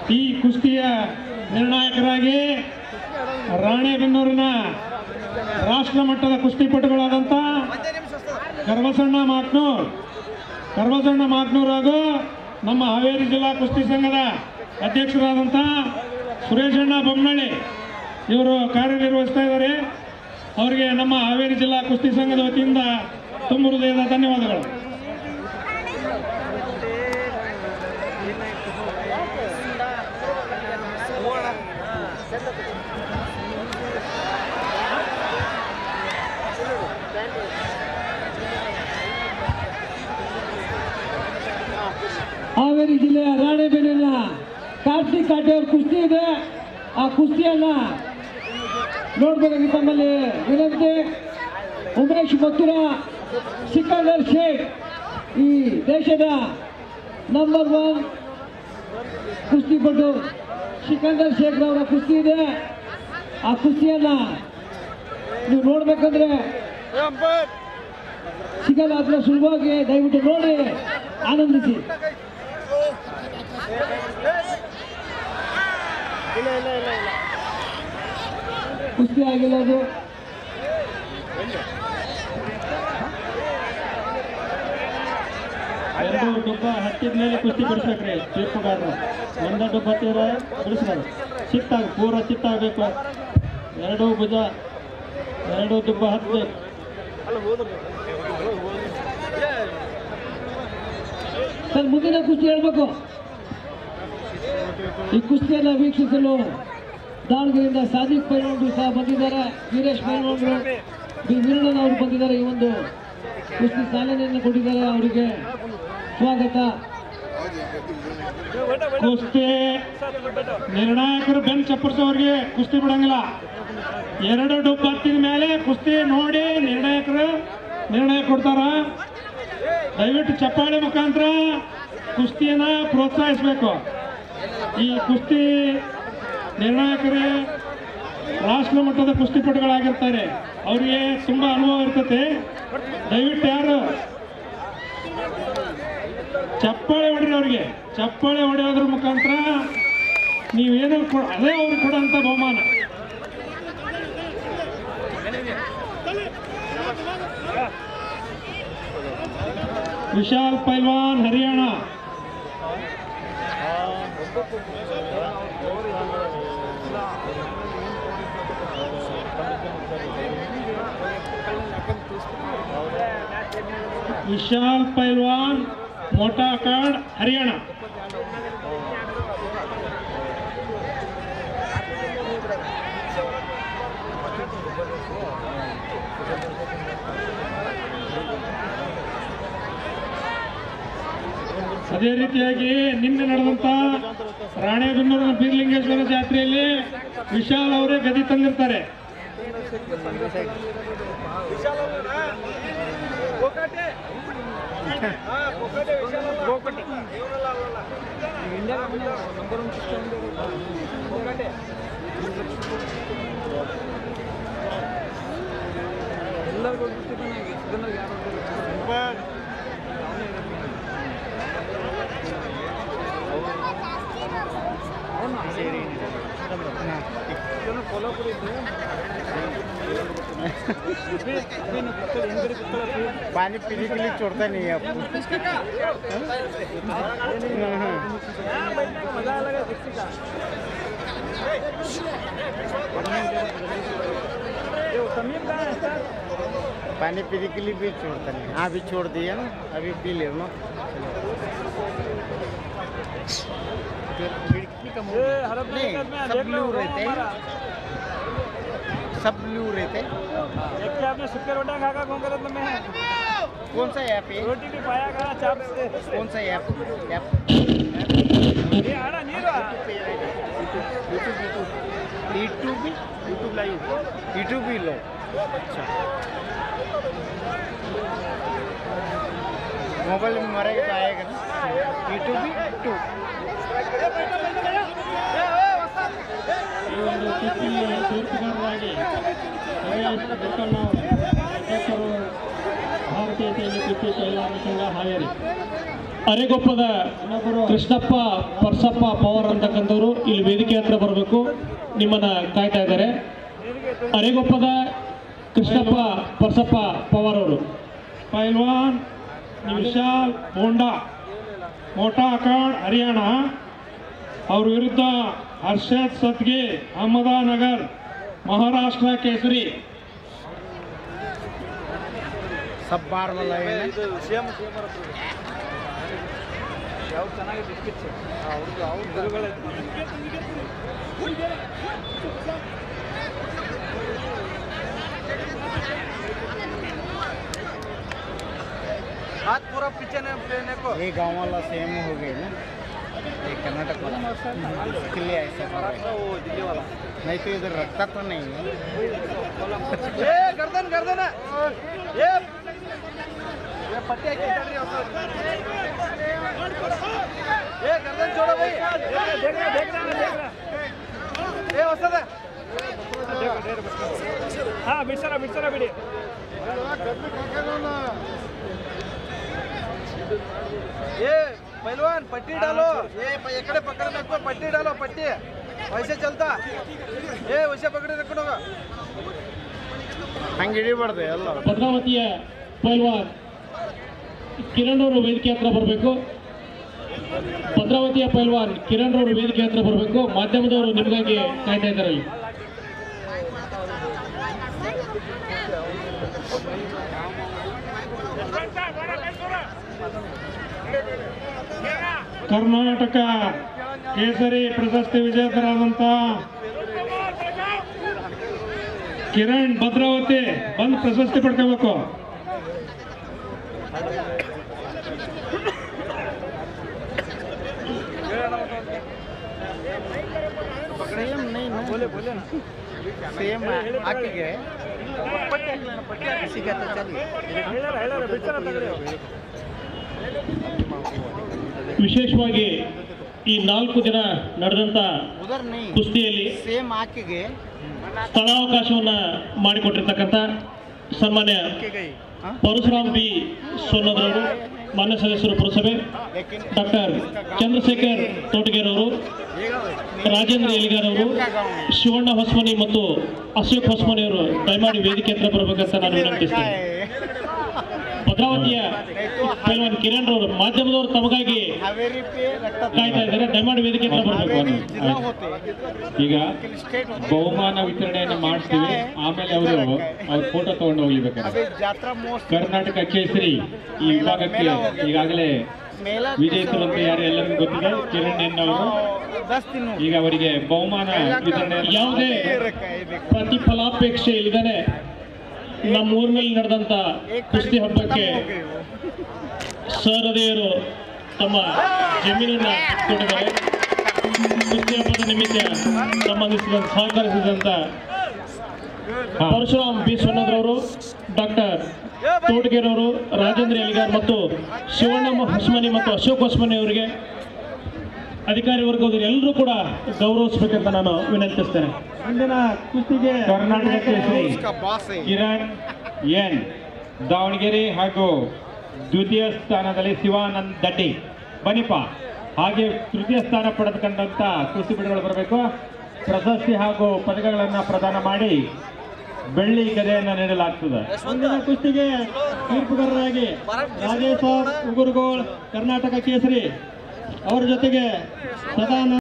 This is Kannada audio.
ಈ ಕುಸ್ತಿಯ ನಿರ್ಣಾಯಕರಾಗಿ ರಾಣೆಬೆನ್ನೂರಿನ ರಾಷ್ಟ್ರ ಮಟ್ಟದ ಕುಸ್ತಿಪಟುಗಳಾದಂಥ ಕರ್ವಸಣ್ಣ ಮಾಕ್ನೂರ್ ಕರ್ವಸಣ್ಣ ಮಾಕ್ನೂರ್ ಹಾಗೂ ನಮ್ಮ ಹಾವೇರಿ ಜಿಲ್ಲಾ ಕುಸ್ತಿ ಸಂಘದ ಅಧ್ಯಕ್ಷರಾದಂಥ ಸುರೇಶಣ್ಣ ಬೊಮ್ಮನಳ್ಳಿ ಇವರು ಕಾರ್ಯನಿರ್ವಹಿಸ್ತಾ ಇದ್ದಾರೆ ಅವರಿಗೆ ನಮ್ಮ ಹಾವೇರಿ ಜಿಲ್ಲಾ ಕುಸ್ತಿ ಸಂಘದ ವತಿಯಿಂದ ತುಂಬ ಹೃದಯದ ಧನ್ಯವಾದಗಳು ಹಾವೇರಿ ಜಿಲ್ಲೆಯ ರಾಣೆಬೆನ್ನೂರಿನ ಕಾರ್ತಿಕ್ ಕಾಟೆ ಅವ್ರ ಕುಸ್ತಿ ಇದೆ ಆ ಕುಸ್ತಿಯನ್ನ ನೋಡ್ಬೇಕಾಗಿ ತಮ್ಮಲ್ಲಿ ವಿನಂತಿ ಉಮೇಶ್ ಮಥುರ ಸಿಕಂದರ್ ಶೇಖ್ ಈ ದೇಶದ ನಂಬರ್ ಒನ್ ಕುಸ್ತಿಪಟು ಸಿಕಂದರ್ ಶೇಖ್ ಅವರ ಕುಸ್ತಿ ಇದೆ ಆ ಕುಸ್ತಿಯನ್ನ ನೀವು ನೋಡ್ಬೇಕಂದ್ರೆ ಸಿಗಲ್ಲ ಅಥವಾ ಸುಲಭವಾಗಿ ದಯವಿಟ್ಟು ನೋಡಿ ಆನಂದಿಸಿ ಕುಸ್ತಿ ಆಗಿಲ್ಲ ಅದು ಎರಡು ಡುಬ್ಬ ಹತ್ತಿದ ಮೇಲೆ ಕುಸ್ತಿ ಬಿಡಿಸ್ಬೇಕ್ರಿ ತೀರ್ಪುಗಾರರು ಒಂದ ಡುಬ್ಬ ಹತ್ತಿರ ಬಿಡಿಸ್ಬಾರ್ದು ಚಿತ್ತಾಗ ಪೂರ ಚಿತ್ತಾಗಬೇಕು ಎರಡು ಭುಜ ಎರಡು ದುಬ್ಬ ಹತ್ತಬೇಕು ಸರ್ ಮುಂದಿನ ಕುಸ್ತಿ ಹೇಳ್ಬೇಕು ಈ ಕುಸ್ತಿಯನ್ನ ವೀಕ್ಷಿಸಲು ದಾವಣಗೆರೆಯಿಂದ ಸಾದಿಕ್ ಪೈಲ್ವಾನ್ರು ಸಹ ಬಂದಿದ್ದಾರೆ ವೀರೇಶ್ ಪೈಲ್ವಾನ್ರು ಬಿ ವೀರಣ್ಣನ್ ಅವರು ಬಂದಿದ್ದಾರೆ ಈ ಒಂದು ಕುಸ್ತಿ ಚಾಲನೆಯನ್ನು ಕೊಟ್ಟಿದ್ದಾರೆ ಅವರಿಗೆ ಸ್ವಾಗತ ಕುಸ್ತಿ ನಿರ್ಣಾಯಕರು ಬೆನ್ ಚಪ್ಪರಿಸೋರಿಗೆ ಕುಸ್ತಿ ಬಿಡಂಗಿಲ್ಲ ಎರಡು ಡುಬ್ಬ ಹತ್ತಿದ ಮೇಲೆ ಕುಸ್ತಿ ನೋಡಿ ನಿರ್ಣಾಯಕರು ನಿರ್ಣಯ ಕೊಡ್ತಾರ ದಯವಿಟ್ಟು ಚಪ್ಪಾಳೆ ಮುಖಾಂತರ ಕುಸ್ತಿಯನ್ನ ಪ್ರೋತ್ಸಾಹಿಸಬೇಕು ಈ ಕುಸ್ತಿ ನಿರ್ಣಾಯಕರೇ ರಾಷ್ಟ್ರ ಮಟ್ಟದ ಕುಸ್ತಿಪಟುಗಳಾಗಿರ್ತಾರೆ ಅವರಿಗೆ ತುಂಬಾ ಅನುಭವ ಇರ್ತತೆ ದಯವಿಟ್ಟು ಯಾರು ಚಪ್ಪಾಳೆ ಹೊಡ್ರಿ ಅವ್ರಿಗೆ ಚಪ್ಪಾಳೆ ಹೊಡೆಯೋದ್ರ ಮುಖಾಂತರ ನೀವೇನು ಕೊ- ಅದೇ ಅವ್ರಿಗೆ ಕೊಡೋಂಥ ಬಹುಮಾನ ವಿಶಾಲ್ ಪೈಲ್ವಾನ್ ಹರಿಯಾಣ ವಿಶಾಲ್ ಪೈಲ್ವಾನ್ ಮೋಟಾ ಕಾರ್ಡ್ ಹರಿಯಾಣ ಅದೇ ರೀತಿಯಾಗಿ ನಿನ್ನೆ ನಡೆದಂತ ರಾಣೆಬೆನ್ನೂರಿನ ಬೀರ್ಲಿಂಗೇಶ್ವರ ಜಾತ್ರೆಯಲ್ಲಿ ವಿಶಾಲ್ ಅವರೇ ಗದಿ ತಂದಿರ್ತಾರೆ पानी पीने के लिए छोड़ता नहीं है आपको पानी पीने के लिए भी छोड़ता नहीं हाँ अभी छोड़ दिया ना अभी पी ले ना खिड़की का मुंह- नहीं सब ब्लू रहते हैं सब ब्लू रहते हैं एक के आपने सूखे रोटियां खा खा कौन करत में है कौन सा ऐप है रोटी भी पाया खा चाप से कौन सा ऐप ऐप ये आड़ा नहीं रहा यूट्यूब भी यूट्यूब लाइव यूट्यूब भी लो अच्छा मोबाइल में मारेगा तो आएगा ना यूट्यूब भी टू ಈ ಒಂದು ಕಿತ್ತಿಗೆ ತೀರ್ಪುಗಾರರಾಗಿ ಶ್ರೇಯಸ್ ಬೆಕ್ಕಣ್ಣ ಅಧ್ಯಕ್ಷರು ಭಾರತೀಯ ಸೇನೆ ಕುಸ್ತಿ ಕೈಲಾರ ಸಂಘ ಹಾವೇರಿ ಅರೆಗೊಪ್ಪದ ಇನ್ನೊಬ್ಬರು ಕೃಷ್ಣಪ್ಪ ಪರ್ಸಪ್ಪ ಪವರ್ ಅಂತಕ್ಕಂಥವ್ರು ಇಲ್ಲಿ ವೇದಿಕೆ ಹತ್ರ ಬರಬೇಕು ನಿಮ್ಮನ್ನ ಕಾಯ್ತಾ ಇದ್ದಾರೆ ಅರೆಗೊಪ್ಪದ ಕೃಷ್ಣಪ್ಪ ಪರ್ಸಪ್ಪ ಪವರ್ ಅವರು ಪೈಲ್ವಾನ್ ವಿಶಾಲ್ ಹೋಂಡಾ ಮೋಟಾ ಅಖಾಡ್ ಹರಿಯಾಣ ಅವ್ರ ವಿರುದ್ಧ ಹರ್ಷದ್ ಸತ್ಗೆ ಅಹಮದಾನಗರ್ ಮಹಾರಾಷ್ಟ್ರ ಕೇಸರಿ सब बार वाला है ಸೇಮ್ ಸೇಮ್ ಯಾವ ಚೆನ್ನಾಗಿ ಬಿಸ್ಕಿಟ್ಸ್ ಅವ್ರದ್ದು ಅವ್ರ ಗುರುಗಳೇ हाथ पूरा पीछे ने लेने को ये गांव वाला सेम हो गए ना ये कर्नाटक वाला इसके लिए ऐसा कर रहे हैं। वो दिल्ली वाला नहीं तो इधर रखता तो नहीं है ए गर्दन गर्दन है ये ये पट्टी है किधर रही हो ये गर्दन छोड़ो भाई देख रहा देख रहा देख रहा ये वसत है हाँ बिಡ್ಸರ ಬಿಡ್ಸರ ಬಿಡಿ ये पहलवान पट्टी डालो ये प- इकडे पकड़ रखो पट्टी डालो पट्टी वैसे चलता ये वैसे पकड़े रखो ना ಹಂಗೆ ಹಿಡಿಬಾರ್ದು ಎಲ್ಲ ಭದ್ರಾವತಿಯ ಪೈಲ್ವಾನ್ ಕಿರಣ್ ಅವರು ವೇದಿಕೆ ಹತ್ರ ಬರಬೇಕು ಭದ್ರಾವತಿಯ ಪೈಲ್ವಾನ್ ಕಿರಣ್ ಅವರು ವೇದಿಕೆ ಹತ್ರ ಬರಬೇಕು ಮಾಧ್ಯಮದವರು ನಿಮಗಾಗಿ ಕಾಯ್ತಾ ಇದ್ದಾರೆ ಅಲ್ಲಿ ಕರ್ನಾಟಕ ಕೇಸರಿ ಪ್ರಶಸ್ತಿ ವಿಜೇತರಾದಂಥ ಕಿರಣ್ ಭದ್ರಾವತಿ ಬಂದು ಪ್ರಶಸ್ತಿ ಪಡ್ಕೋಬೇಕು ಸೇಮ್ ನೈ बोले बोले ना ಸೇಮ್ ಹಾಕಿಗೆ किसी का तो चलिए ಹೇಳಾರ ಹೇಳಾರ ಬಿಡ್ಸರ ತಗಡಿ ವಿಶೇಷವಾಗಿ ಈ ನಾಲ್ಕು ದಿನ ನಡೆದಂತ उधर नहीं ಕುಸ್ತಿಯಲ್ಲಿ ಸೇಮ್ ಹಾಕಿಗೆ ಸ್ಥಳಾವಕಾಶವನ್ನ ಮಾಡಿಕೊಟ್ಟಿರ್ತಕ್ಕಂಥ ಸನ್ಮಾನ್ಯ ಗೈ ಪರಶುರಾಮ್ ಬಿ ಸೊನ್ನದವರು ಮಾನ್ಯ ಸದಸ್ಯರು ಪುರಸಭೆ लेकिन ಡಾಕ್ಟರ್ ಚಂದ್ರಶೇಖರ್ ತೋಟಗೇರ್ ಅವರು ರಾಜೇಂದ್ರ ಎಲಿಗಾರ್ ಅವರು ಶಿವಣ್ಣ ಹೊಸಮನಿ ಮತ್ತು ಅಶೋಕ್ ಹೊಸಮನಿ ಅವರು ದಯಮಾಡಿ ವೇದಿಕೆ ಹತ್ರ ಬರಬೇಕಂತ ನಾನು ವಿನಂತಿಸ್ತೇನೆ ಭದ್ರಾವತಿಯ ಪೈಲ್ವಾನ್ ಕಿರಣ್ ಅವರು ಮಾಧ್ಯಮದವರು ತಮಗಾಗಿ ಹಾವೇರಿ ಪೇ ರಕ್ತ ಕಾಯ್ತಾ ಇದ್ದಾರೆ ದಯಮಾಡಿ ವೇದಿಕೆ ಹತ್ರ ಬರಬೇಕು ಹಾವೇರಿ ಜಿಲ್ಲಾ ಹೋತೆ ಈಗ ಸ್ಟೇಟ್ ಬಹುಮಾನ ವಿತರಣೆಯನ್ನು ಮಾಡಿಸ್ತೀವಿ ಆಮೇಲೆ ಅವರು ಅವ್ರ ಫೋಟೋ ತಗೊಂಡು ಹೋಗ್ಲಿಬೇಕಾರೆ ಅದೇ ಜಾತ್ರಾ ಮೋಸ್ಟ್ ಕರ್ನಾಟಕ ಕೇಸರಿ ಈ ವಿಭಾಗಕ್ಕೆ ಈಗಾಗಲೇ ಮೇಲ ವಿಜೇತರು ಅಂತ ಯಾರು ಎಲ್ಲರಿಗೂ ಗೊತ್ತಿದೆ ಕಿರಣ್ ಎನ್ ಅವರು ದಸ್ ದಿನ ಈಗ ಅವರಿಗೆ ಬಹುಮಾನ ವಿತರಣೆ ಯಾವುದೇ ಪ್ರತಿಫಲಾಪೇಕ್ಷೆ ಇಲ್ಲದೆ ನಮ್ಮ ಊರಿನಲ್ಲಿ ನಡೆದಂತ ಕುಸ್ತಿ ಹಬ್ಬಕ್ಕೆ ಸಹೃದಯರು ತಮ್ಮ ಜಮೀನನ್ನ ಕೊಟ್ಟಿದ್ದಾರೆ ಕುಸ್ತಿ ಹಬ್ಬದ ನಿಮಿತ್ತ ಸಂಬಂಧಿಸಿದ ಸಹಕರಿಸಿದಂತ ಪರಶುರಾಮ್ ಬಿ ಸೊನ್ನದ್ರವರು ಡಾಕ್ಟರ್ ತೋಟಗೇರವರು ರಾಜೇಂದ್ರ ಎಲಿಗಾರ್ ಮತ್ತು ಶಿವಣ್ಣ ಹೊಸ್ಮನಿ ಮತ್ತು ಅಶೋಕ್ ಹೊಸ್ಮನಿ ಅವರಿಗೆ ಅಧಿಕಾರಿ ವರ್ಗದವರು ಎಲ್ಲರೂ ಕೂಡ ಗೌರವಿಸಬೇಕಂತ ನಾನು ವಿನಂತಿಸ್ತೇನೆ ಮುಂದಿನ ಕುಸ್ತಿಗೆ ಕರ್ನಾಟಕ ಕೇಸರಿ ಬಾಸ್ ಕಿರಣ್ ಎನ್ ದಾವಣಗೆರೆ ಹಾಗೂ ದ್ವಿತೀಯ ಸ್ಥಾನದಲ್ಲಿ ಶಿವಾನಂದ್ ದಡ್ಡಿ ಬನ್ನಿಪ್ಪ ಹಾಗೆ ತೃತೀಯ ಸ್ಥಾನ ಪಡೆದುಕೊಂಡಂತ ಕುಸ್ತಿಪಟುಗಳು ಬರಬೇಕು ಪ್ರಶಸ್ತಿ ಹಾಗೂ ಪದಕಗಳನ್ನು ಪ್ರದಾನ ಮಾಡಿ ಬೆಳ್ಳಿ ಗದೆಯನ್ನು ನೀಡಲಾಗ್ತದೆ ಮುಂದಿನ ಕುಸ್ತಿಗೆ ತೀರ್ಪುಗಾರರಾಗಿ ರಾಜೇಶ್ ಉಗುರುಗೋಳ್ ಕರ್ನಾಟಕ ಕೇಸರಿ ಅವರ ಜೊತೆಗೆ ಸದಾನಂದ